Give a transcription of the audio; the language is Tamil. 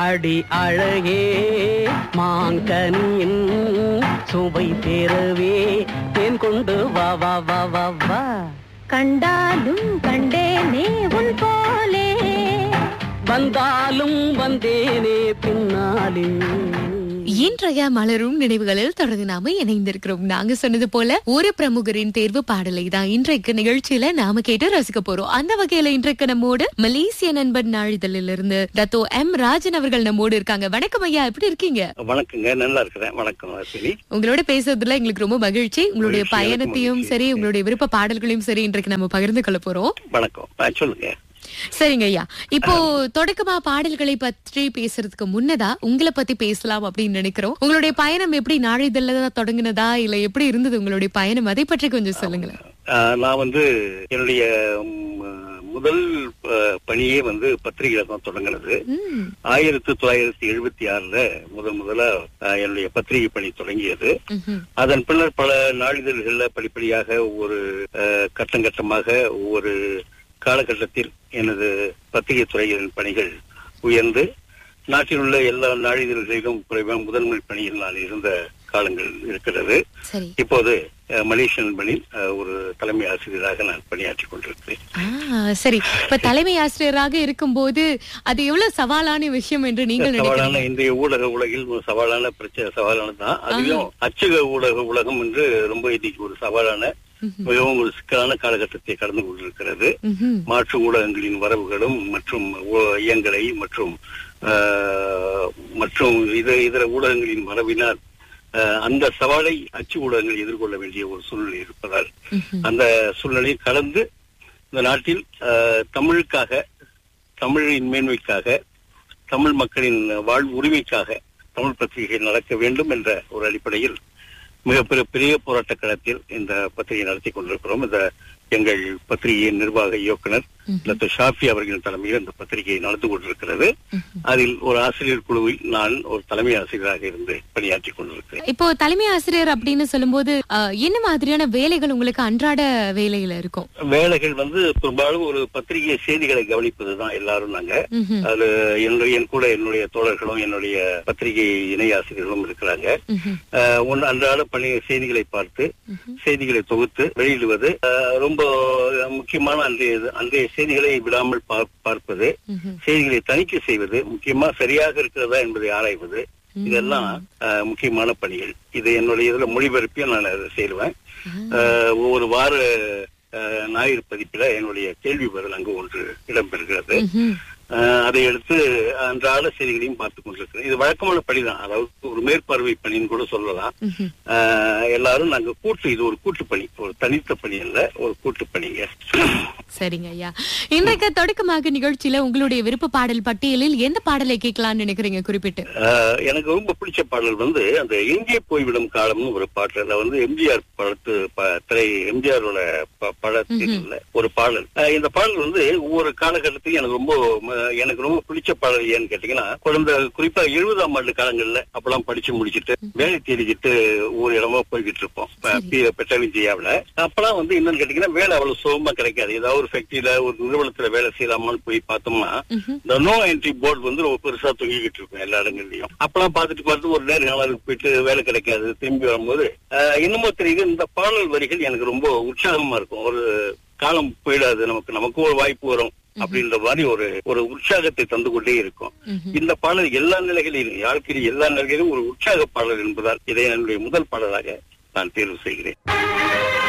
அடி அழகே மாங்கனியின் சுவை தேரவே தேன் கொண்டு வா வா வா வா வா கண்டாலும் கண்டேனே உன் போலே வந்தாலும் வந்தேனே பின்னாலே இன்றைய மலரும் நினைவுகளில் தொடர்ந்து நாம இணைந்திருக்கிறோம் நாங்க சொன்னது போல ஒரு பிரமுகரின் தேர்வு பாடலை தான் இன்றைக்கு நிகழ்ச்சியில நாம கேட்டு ரசிக்க போறோம் அந்த வகையில இன்றைக்கு நம்மோடு மலேசிய நண்பன் நாளிதழில் இருந்து தத்தோ எம் ராஜன் அவர்கள் நம்மோடு இருக்காங்க வணக்கம் ஐயா எப்படி இருக்கீங்க வணக்கங்க நல்லா இருக்கிறேன் வணக்கம் அஸ்வினி உங்களோட பேசுறதுல எங்களுக்கு ரொம்ப மகிழ்ச்சி உங்களுடைய மகிழ்ச்சி, பயணத்தையும் எனக்கு சரி மகிழ்ச்சி. உங்களுடைய விருப்ப பாடல்களையும் சரி இன்றைக்கு நம்ம பகிர்ந்து கொள்ள போறோம் வணக்கம் ஆ, சொல்லுங்க சரிங்க ஐயா இப்போ தொடக்கமா பாடல்களை பற்றி பேசுறதுக்கு முன்னதா உங்களை பத்தி பேசலாம் அப்படின்னு நினைக்கிறோம் உங்களுடைய பயணம் எப்படி நாளிதழ்ல தான் தொடங்குனதா இல்ல எப்படி இருந்தது உங்களுடைய பயணம் அதை பற்றி கொஞ்சம் சொல்லுங்களேன் ஆ, நான் வந்து என்னுடைய ம், முதல் ஆ, பணியே வந்து பத்திரிகையில தான் தொடங்கினது ம், ஆயிரத்தி தொள்ளாயிரத்தி எழுபத்தி ஆறுல முதல் முதல்ல ஆ, என்னுடைய பத்திரிகை பணி தொடங்கியது ம்ஹும். அதன் பின்னர் பல நாளிதழ்கள்ல படிப்படியாக ஒவ்வொரு ஆ, கட்டம் கட்டமாக ஒவ்வொரு காலகட்டத்தில் எனது பத்திரிகை துறையின் பணிகள் உயர்ந்து நாட்டில் உள்ள எல்லா நாளிதழ்களிலும் குறைவாக முதன்மை பணியில் நான் இருந்த காலங்கள் இருக்கிறது சரி இப்போது அஹ், மலேசியன் பணியில் அஹ், ஒரு தலைமை ஆசிரியராக நான் பணியாற்றிக் கொண்டிருக்கிறேன் ஆ சரி இப்ப தலைமை ஆசிரியராக இருக்கும்போது அது எவ்வளவு சவாலான விஷயம் என்று நீங்கள் சவாலான நினைக்கிறீங்க இன்றைய ஊடக உலகில் ஒரு சவாலான பிரச்சனை சவாலானதுதான் அதிலும் அச்சக ஊடக உலகம் என்று ரொம்ப இன்னைக்கு ஒரு சவாலான மிகவும் ஒரு சிக்கலான காலகட்டத்தை கடந்து கொண்டிருக்கிறது ம்ஹும். மாற்று ஊடகங்களின் வரவுகளும் மற்றும் ஊ- இயங்கலை மற்றும் ஆஹ், மற்றும் இதர இதர ஊடகங்களின் வரவினால் ஆஹ், அந்த சவாலை அச்சு ஊடகங்கள் எதிர்கொள்ள வேண்டிய ஒரு சூழ்நிலை இருப்பதால் ம்ஹும். அந்த சூழ்நிலையை கலந்து இந்த நாட்டில் ஆஹ், தமிழுக்காக தமிழின் மேன்மைக்காக தமிழ் மக்களின் வாழ்வு உரிமைக்காக தமிழ் பத்திரிகை நடக்க வேண்டும் என்ற ஒரு அடிப்படையில் மிகப்பெரிய பெரிய போராட்ட களத்தில் இந்த பத்திரிகை நடத்தி கொண்டிருக்கிறோம் இந்த எங்கள் பத்திரிகையின் நிர்வாக இயக்குனர் டாக்டர் ஷாஃபி அவர்களின் தலைமையில் இந்த பத்திரிகை நடந்து கொண்டிருக்கிறது அதில் ஒரு ஆசிரியர் குழுவில் நான் ஒரு தலைமை ஆசிரியராக இருந்து பணியாற்றிக் கொண்டிருக்கிறேன் இப்போ தலைமை ஆசிரியர் அப்படின்னு சொல்லும்போது ஆ, என்ன மாதிரியான வேலைகள் உங்களுக்கு அன்றாட வேலையில இருக்கும் வேலைகள் வந்து பெரும்பாலும் ஒரு பத்திரிகை செய்திகளை கவனிப்பதுதான் எல்லாரும் நாங்க ம்ஹும். அது என்னுடைய என் கூட என்னுடைய தோழர்களும் என்னுடைய பத்திரிகை இணை ஆசிரியர்களும் இருக்கிறாங்க ம்ஹும். ஆஹ் ஒன்று அன்றாட பணி செய்திகளை பார்த்து செய்திகளை தொகுத்து வெளியிடுவது ஆஹ் ரொம்ப முக்கியமான அன்றைய அன்றைய செய்திகளை விடாமல் பார்- பார்ப்பது ம்ஹும். செய்திகளை தணிக்கை செய்வது முக்கியமா சரியாக இருக்கிறதா என்பதை ஆராய்வது இதெல்லாம் ஆஹ், முக்கியமான பணிகள் இது என்னுடைய இதுல மொழிபெயர்ப்பையும் நான் அதை செய்வேன் ஆஹ், ஒவ்வொரு வார ஆஹ், ஞாயிறு பதிப்பில என்னுடைய கேள்வி பதில் அங்கு ஒன்று இடம்பெறுகிறது ம்ஹும். ஆஹ் அதை எடுத்து அன்றாட செய்திகளையும் பார்த்துக் கொண்டிருக்கிறேன் இது வழக்கமான பணிதான் அதாவது ஒரு மேற்பார்வை பணின்னு கூட சொல்லலாம் ம்ஹும். ஆஹ் எல்லாரும் நாங்க கூட்டு இது ஒரு கூட்டு பணி ஒரு தனித்த பணி அல்ல ஒரு கூட்டு பணிங்க சரிங்க ஐயா இன்றைக்கு தொடக்கமாக நிகழ்ச்சியில உங்களுடைய விருப்ப பாடல் பட்டியலில் எந்த பாடலை கேட்கலாம்னு நினைக்கிறீங்க குறிப்பிட்டு ஆஹ் எனக்கு ரொம்ப பிடிச்ச பாடல் வந்து அந்த எங்கே போய்விடும் காலம்னு ஒரு பாட்டு அதுல வந்து எம்ஜிஆர் படத்து ப- திரை எம்ஜிஆரோட ப- படத்தில் உள்ள ஒரு பாடல் ஆஹ் இந்த பாடல் வந்து ஒவ்வொரு காலகட்டத்தையும் எனக்கு ரொம்ப ம- எனக்கு ரொம்ப பிடிச்ச பாடல் ஏன்னு கேட்டீங்கன்னா குழந்தை குறிப்பா எழுபதாம் ஆண்டு காலங்கள்ல அப்பெல்லாம் படிச்சு முடிச்சிட்டு வேலை தேடிக்கிட்டு ஒவ்வொரு இடமா போய்கிட்டு இருப்போம் பெட்டவிஜயாவில அப்பெல்லாம் வந்து என்னன்னு கேட்டீங்கன்னா வேலை அவ்வளவு சுலபமா கிடைக்காது ஏதாவது ஒரு ஃபேக்டரியில ஒரு நிறுவனத்துல வேலை செய்யலாமான்னு போய் பார்த்தோம்னா இந்த நோ என்ட்ரி போர்டு வந்து ரொம்ப பெருசா தொங்கிக்கிட்டு இருக்கும் எல்லா இடங்கள்லயும் அப்பெல்லாம் பார்த்துட்டு பார்த்து ஒரு நேர்காணலுக்கு போயிட்டு வேலை கிடைக்காது திரும்பி வரும்போது ஆஹ், இன்னமும் தெரியுது இந்த பாடல் வரிகள் எனக்கு ரொம்ப உற்சாகமா இருக்கும் ஒரு காலம் போயிடாது நமக்கு நமக்கு ஒரு வாய்ப்பு வரும் அப்படின்ற மாதிரி ஒரு ஒரு உற்சாகத்தை தந்து கொண்டே இருக்கும் இந்த பாடல் எல்லா நிலைகளிலும் வாழ்க்கையில் எல்லா நிலைகளிலும் ஒரு உற்சாக பாடல் என்பதால் இதை என்னுடைய முதல் பாடலாக நான் தேர்வு செய்கிறேன்